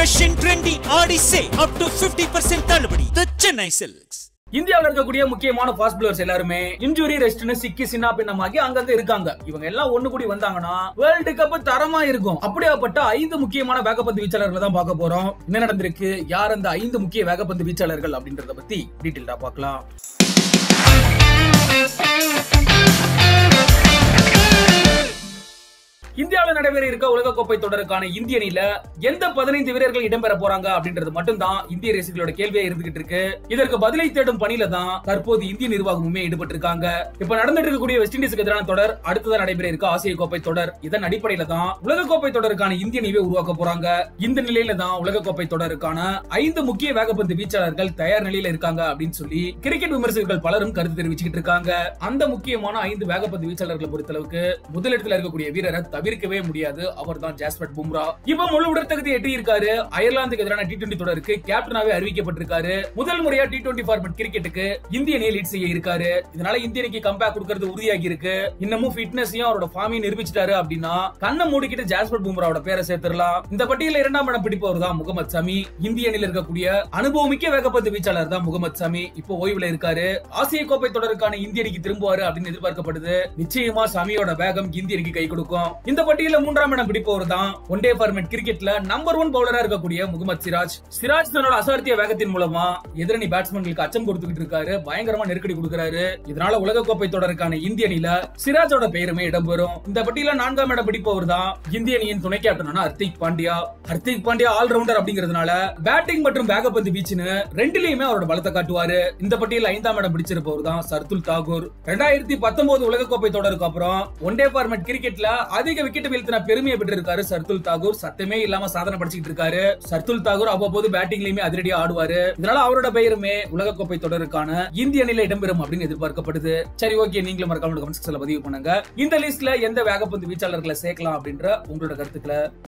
fashion trendy ஆடி சே up to 50% தள்ளுபடி தி Chennai silks இந்தியாவுல இருக்கக்கூடிய முக்கியமான ஃபாஸ்ட் பிளேயர்ஸ் எல்லாருமே இன்ஜுரி ரெஸ்ட்னு சிக்கி சின்ன பின்னமாகி அங்கங்க இருக்காங்க இவங்க எல்லாம் ஒண்ணு கூடி வந்தாங்கன்னா வேர்ல்டு கப் தரமா இருக்கும் அப்படியாப்பட்ட ஐந்து முக்கியமான வேகப்பந்து வீச்சாளர்களை தான் பார்க்க போறோம் என்ன நடந்திருக்கு யார் அந்த ஐந்து முக்கிய வேகப்பந்து வீச்சாளர்கள் அப்படின்றத பத்தி டீட்டெயிலா பார்க்கலாம் இந்தியாவில் நடைபெற இருக்க உலகக்கோப்பை தொடருக்கான இந்திய அணியில எந்த பதினைந்து வீரர்கள் இடம்பெற போறாங்க அப்படின்றது மட்டும்தான் இந்திய ரசிகர்களோட கேள்வியா இருந்துகிட்டு இருக்கு இதற்கு பதிலை தேடும் பணியில தான் தற்போது இந்திய நிர்வாகமுமே ஈடுபட்டு இருக்காங்க இப்ப நடந்துட்டு இருக்கக்கூடிய வெஸ்ட் இண்டீஸுக்கு எதிரான தொடர் அடுத்ததான் நடைபெற இருக்க ஆசிய கோப்பை தொடர் இதன் அடிப்படையில தான் உலகக்கோப்பை தொடருக்கான இந்திய அணியை உருவாக்க போறாங்க இந்த நிலையில தான் உலகக்கோப்பை தொடருக்கான ஐந்து முக்கிய வேகப்பந்து வீச்சாளர்கள் தயார் நிலையில இருக்காங்க அப்படின்னு சொல்லி கிரிக்கெட் விமர்சகர்கள் பலரும் கருத்து தெரிவிச்சுக்கிட்டு இருக்காங்க அந்த முக்கியமான ஐந்து வேகப்பந்து வீச்சாளர்களை பொறுத்தளவுக்கு முதலிடத்துல இருக்கக்கூடிய வீரரை தவிர்க்கவே முடியாது அவர் தான் ஜாஸ்பர்ட் பும்ரா இப்ப முழு உடற்தகுதி எட்டி இருக்காரு அயர்லாந்துக்கு எதிரான டி டுவெண்டி தொடருக்கு கேப்டனாவே அறிவிக்கப்பட்டிருக்காரு முதல் முறையா டி டுவெண்டி ஃபார்மட் கிரிக்கெட்டுக்கு இந்திய அணியை லீட் செய்ய இருக்காரு இதனால இந்திய அணிக்கு கம்பேக் கொடுக்கறது உறுதியாகி இருக்கு இன்னமும் ஃபிட்னஸையும் அவரோட ஃபார்மையும் நிரூபிச்சிட்டாரு அப்படின்னா கண்ணை மூடிக்கிட்டு ஜாஸ்பர்ட் பும்ராவோட பேரை சேர்த்துடலாம் இந்த பட்டியல இரண்டாம் இடம் பிடிப்பவர் தான் முகமது சமி இந்திய அணியில் இருக்கக்கூடிய அனுபவமிக்க வேகப்பந்து வீச்சாளர் தான் முகமது சமி இப்போ ஓய்வுல இருக்காரு ஆசிய கோப்பை தொடருக்கான இந்திய அணிக்கு திரும்புவாரு அப்படின்னு எதிர்பார்க்கப்படுது நிச்சயமா சமியோட வேகம் இந்திய அணிக்கு கை கொடுக்கும் இந்த பட்டியல மூன்றாம் இடம் பிடிப்பவர் தான் ஒன் டே ஃபார்மேட் கிரிக்கெட்ல நம்பர் ஒன் பவுலரா இருக்கக்கூடிய முகமது சிராஜ் சிராஜ் தன்னோட அசார்த்திய வேகத்தின் மூலமா எதிரணி பேட்ஸ்மேன்களுக்கு அச்சம் கொடுத்துக்கிட்டு இருக்காரு பயங்கரமா நெருக்கடி கொடுக்கறாரு இதனால உலகக்கோப்பை தொடருக்கான இந்திய அணியில சிராஜோட பெயருமே இடம்பெறும் இந்த பட்டியல நான்காம் இடம் பிடிப்பவர் தான் இந்திய அணியின் துணை கேப்டனான ஹர்திக் பாண்டியா ஹர்திக் பாண்டியா ஆல்ரவுண்டர் அப்படிங்கிறதுனால பேட்டிங் மற்றும் வேகப்பந்து வீச்சுன்னு ரெண்டுலயுமே அவரோட பலத்தை காட்டுவாரு இந்த பட்டியல ஐந்தாம் இடம் பிடிச்சிருப்பவர் தான் சர்துல் தாகூர் ரெண்டாயிரத்தி பத்தொன்பது உலகக்கோப்பை தொடருக்கு அப்புறம் ஒன் டே ஃபார்மேட் கிரிக்கெட்ல அதிக விக்கெட் வீழ்த்தின பெருமையை பெற்றிருக்காரு சர்துல் தாகூர் சத்தமே இல்லாம சாதனை படிச்சுட்டு இருக்காரு சர்துல் தாகூர் அவ்வப்போது பேட்டிங்லயுமே அதிரடியா ஆடுவாரு இதனால அவரோட பெயருமே உலகக்கோப்பை தொடருக்கான இந்திய அணியில இடம்பெறும் அப்படின்னு எதிர்பார்க்கப்படுது சரி ஓகே நீங்களும் மறக்காம கமெண்ட் செக்ஷன்ல பதிவு பண்ணுங்க இந்த லிஸ்ட்ல எந்த வேகப்பந்து வீச்சாளர்களை சேர்க்கலாம் அப்படின்ற உங்களோட கருத்துக்களை